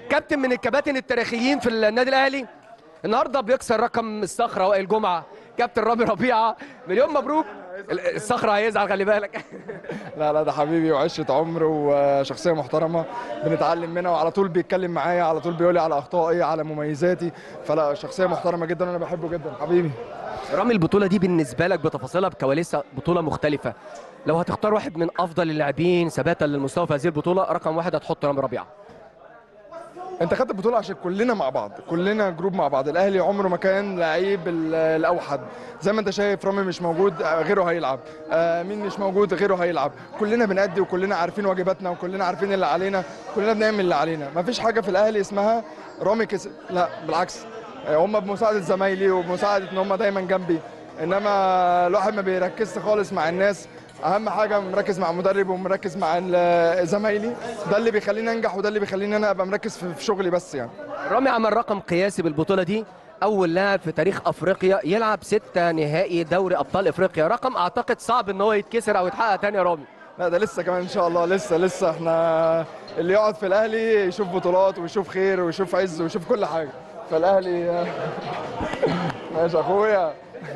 كابتن من الكباتن التاريخيين في النادي الاهلي النهارده بيكسر رقم الصخره وائل جمعه كابتن رامي ربيعه مليون مبروك الصخره هيزعل خلي بالك لا لا ده حبيبي وعشرة عمر وشخصية محترمة بنتعلم منها وعلى طول بيتكلم معايا على طول بيقول لي على أخطائي على مميزاتي فلا شخصية محترمة جدا وأنا بحبه جدا حبيبي رامي البطوله دي بالنسبه لك بتفاصيلها بكواليسها بطوله مختلفه لو هتختار واحد من افضل اللاعبين ثباتا للمستوى في هذه البطوله رقم واحد هتحط رامي ربيعه انت خدت البطوله عشان كلنا مع بعض كلنا جروب مع بعض الاهلي عمره ما كان لعيب ال- الاوحد زي ما انت شايف رامي مش موجود آه، غيره هيلعب آه، مين مش موجود غيره هيلعب كلنا بنأدي وكلنا عارفين واجباتنا وكلنا عارفين اللي علينا كلنا بنعمل اللي علينا مفيش حاجه في الاهلي اسمها رامي كسب لا بالعكس آه، هم بمساعده زمايلي وبمساعده ان هم دايما جنبي انما الواحد ما بيركزش خالص مع الناس اهم حاجه مركز مع المدرب ومركز مع ال- زمايلي ده اللي بيخليني انجح وده اللي بيخليني انا ابقى مركز في في شغلي بس يعني رامي عمل رقم قياسي بالبطوله دي اول لاعب في تاريخ افريقيا يلعب ستة نهائي دوري ابطال افريقيا رقم اعتقد صعب ان هو يتكسر او يتحقق تاني يا رامي لا ده لسه كمان ان شاء الله لسه لسه احنا اللي يقعد في الاهلي يشوف بطولات ويشوف خير ويشوف عز ويشوف كل حاجه فالاهلي ماشي يا اخويا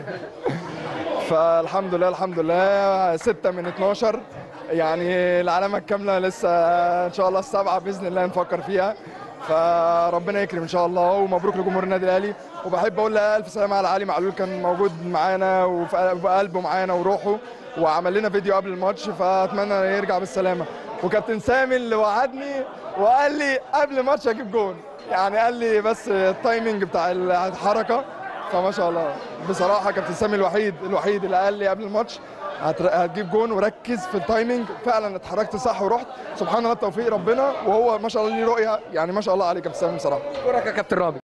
فالحمد لله الحمد لله ستة من 12 يعني العلامة الكاملة لسه ان شاء الله السبعة بإذن الله نفكر فيها فربنا يكرم ان شاء الله ومبروك لجمهور النادي الاهلي وبحب اقول لها الف سلامه على علي معلول كان موجود معانا وفي قلبه معانا وروحه وعمل لنا فيديو قبل الماتش فاتمنى يرجع بالسلامه وكابتن سامي اللي وعدني وقال لي قبل الماتش هجيب جون يعني قال لي بس التايمنج بتاع الحركه فما شاء الله بصراحه كابتن سامي الوحيد الوحيد اللي قال لي قبل الماتش هتر- هتجيب جون وركز في التايمنج فعلا اتحركت صح ورحت سبحان الله توفيق ربنا وهو ما شاء الله ليه رؤيه يعني ما شاء الله عليك يا كابتن سامي بصراحه اشكرك يا كابتن رامي